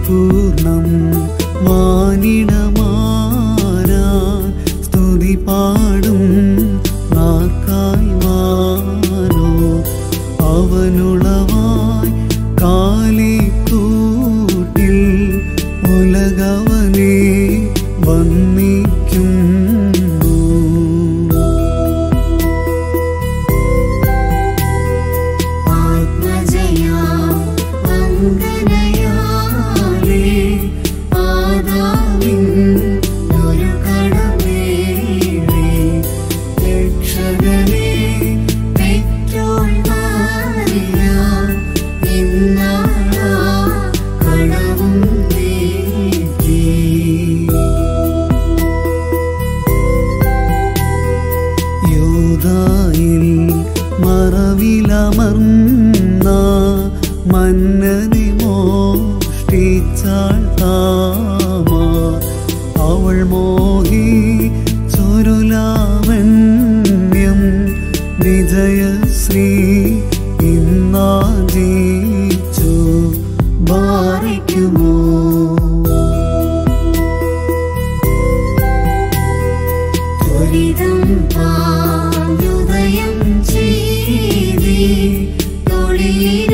പൂർണ്ണം വാനിടമാനാൻ സ്തുതി പാടും നാക്കായി വാനോ അവനുളവായി കാലിക്കൂട്ടിൽ ഉലകവനെ വന്നിക്കുന്നു ആത്മജയാ അങ്കനയാലേ ആദാമിൻ ഒരു കടമേലേ രക്ഷകനേ പെറ്റോൾ മാറിയാൻ ഇന്നാളാ കടവും നീക്കി യൂദായിൽ മറവിലമർന്ന മന്നനെ മോഷ്ടിച്ചാൾ താമാ അവൾ മോഹി ചുരുലാവണ്യം വിജയശ്രീ ഇന്നാ ജയിച്ചു ബാധിക്കുമോ ത്വരിതം പായുദയം ചെയ്തി തൊഴിയിര